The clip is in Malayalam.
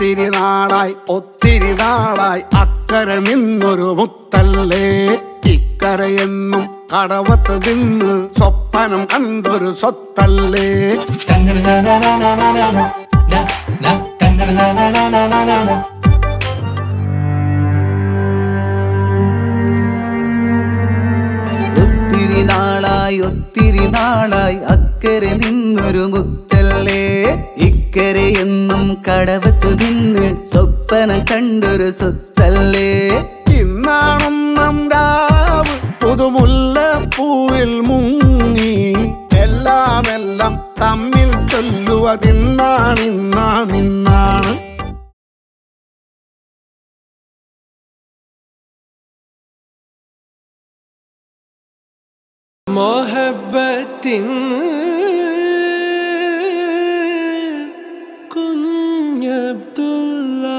ഒത്തിരി നാളായി ഒത്തിരി നാളായി അക്കരെ നിന്നൊരു മുത്തല്ലേ ഇക്കരയെന്നും കടവത്ത് നിന്ന് സ്വപ്നം കണ്ടൊരു സ്വത്തല്ലേ ഒത്തിരി നാളായി ഒത്തിരി നാളായി അക്കരെ നിന്നൊരു മുത്തല്ലേ ഇക്കരെ എന്നും കടവത്ത് നിന്ന് സ്വപ്നം കണ്ടൊരു സ്വത്തല്ലേ ഇന്നാണൊന്നാം രാവ് പുതുമുല്ലപ്പൂവിൽ മുങ്ങി എല്ലാം എല്ലാം തമ്മിൽ ചൊല്ലുവതിന്നാണിന്നാണിന്നാണ് മൊഹബത്തിൻ കുഞ്ഞബ്ദുള്ള